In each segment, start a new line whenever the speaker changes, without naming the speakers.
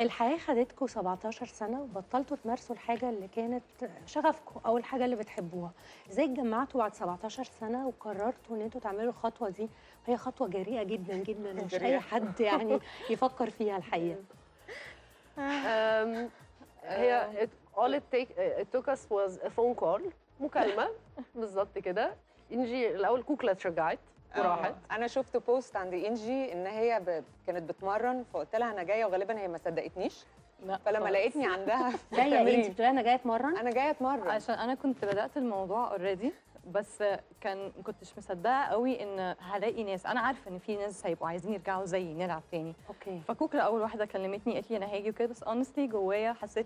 الحياه خدتكم 17 سنه وبطلتوا تمارسوا الحاجه اللي كانت شغفكم او الحاجه اللي بتحبوها ازاي اتجمعتوا بعد 17 سنه وقررتوا ان انتوا تعملوا الخطوه دي هي خطوه جريئه جدا جدا مش
جريئة.
اي حد يعني يفكر فيها الحقيقه
Um, هي it, all it, take, it took us was a phone call مكالمة بالظبط كده انجي الأول كوكلة اتشجعت وراحت
آه. انا شفت بوست عند انجي ان هي ب... كانت بتمرن فقلت لها انا جايه وغالبا هي ما صدقتنيش
لا
فلما
خالص.
لقيتني عندها في
جايه ايه انت
التمرين،
بتقولي انا جايه اتمرن
انا جايه اتمرن
عشان انا كنت بدات الموضوع اوريدي بس كان ما كنتش مصدقه قوي ان هلاقي ناس انا عارفه ان في ناس هيبقوا عايزين يرجعوا زيي نلعب تاني
اوكي
فكوكلا اول واحده كلمتني قالت لي انا هاجي وكده بس اونستلي جوايا حسيت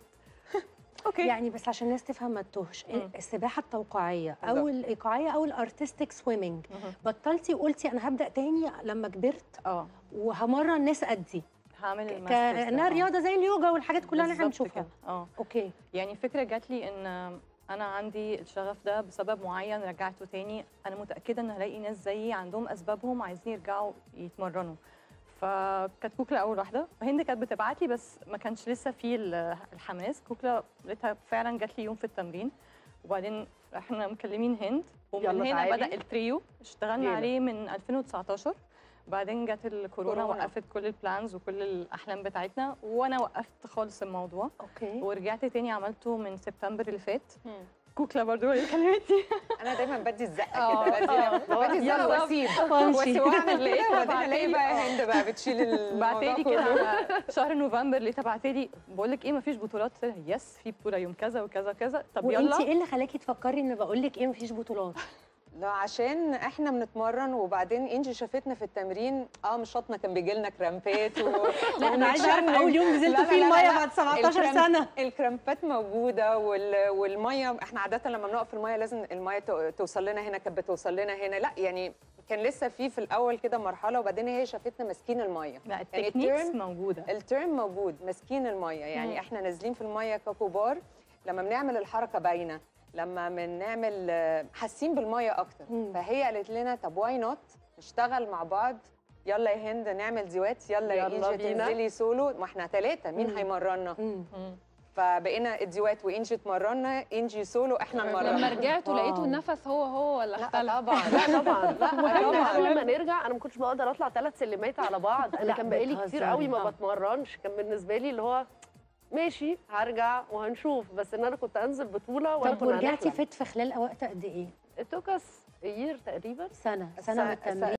اوكي
يعني بس عشان الناس تفهم ما تتوهش
مم.
السباحه التوقيعيه او
بالظبط.
الايقاعيه او الارتستيك سويمنج
مهم.
بطلتي وقلتي انا هبدا تاني لما كبرت
اه
وهمرن ناس قدي
هعمل الماسترز ده.
كانها
آه.
رياضه زي اليوجا والحاجات كلها اللي احنا
بالظبط
بنشوفها
كده. اه
اوكي
يعني فكرة جات لي ان انا عندي الشغف ده بسبب معين رجعته تاني انا متاكده ان هلاقي ناس زيي عندهم اسبابهم عايزين يرجعوا يتمرنوا فكانت كوكلا اول واحده هند كانت بتبعت لي بس ما كانش لسه في ال- الحماس كوكلا لقيتها فعلا جات لي يوم في التمرين وبعدين احنا مكلمين هند ومن
يلا
هنا
تعالي.
بدا التريو اشتغلنا
ليلى.
عليه من 2019 بعدين جت الكورونا
كورونا.
وقفت كل البلانز وكل الاحلام بتاعتنا وانا وقفت خالص الموضوع
اوكي
ورجعت تاني عملته من سبتمبر اللي فات
مم.
كوكلا برضو اللي كلمتني
انا دايما بدي الزقه
آه،
كده بدي بدي الزقه
يلا.
واسيب
وامشي.
واسيب واعمل كده وبعدين
بعتلي-
الاقي بقى هند بقى بتشيل الموضوع
بعتلي
كله.
كده على شهر نوفمبر لقيتها بعتلي بقول لك ايه مفيش بطولات قلت لها يس في بطوله يوم كذا وكذا كذا طب
وانت
يلا
ايه اللي خلاكي تفكري ان بقول لك ايه مفيش بطولات
لا عشان احنا بنتمرن وبعدين انجي شافتنا في التمرين اه مش شطنا كان بيجي لنا كرامبات و...
لا انا عايزه اعرف
ونتشنج.
اول يوم
لا،
نزلتوا
لا،
فيه
لا،
الميه
لا.
بعد 17
الكرامب-
سنه
الكرامبات موجوده وال... والميه احنا عاده لما بنقف في الميه لازم الميه تو- توصل لنا هنا كانت بتوصل لنا هنا لا يعني كان لسه في في الاول كده مرحله وبعدين هي شافتنا ماسكين الميه
لا
يعني
التكنيكس
الترم-
موجوده
الترم موجود ماسكين الميه يعني
مم.
احنا نازلين في الميه ككبار لما بنعمل الحركه باينه لما بنعمل آه، حاسين بالميه اكتر
مم.
فهي قالت لنا طب واي نوت نشتغل مع بعض يلا يا هند نعمل ديوات يلا يا
يلا
انجي
بينا.
تنزلي سولو ما احنا ثلاثه مين
مم.
هيمرنا
مم.
مم.
فبقينا الديوات وانجي تمرنا انجي سولو احنا
لما
نمرنا
رجعتوا
واو.
لقيتوا النفس هو هو ولا
لا
اختلف؟
طبعا
لا طبعا لا احنا
طبعاً.
اول ما نرجع انا ما كنتش بقدر اطلع ثلاث سلمات على بعض انا
لا،
كان بقالي كتير
بتهزري.
قوي ما
آه.
بتمرنش كان بالنسبه لي اللي هو ماشي هرجع وهنشوف بس ان انا كنت انزل بطوله ولا
طب
كنا
ورجعتي
هنحلم.
فت في خلال وقت قد ايه
It took us a year تقريبا
سنه سنه من
السنة-
التمرين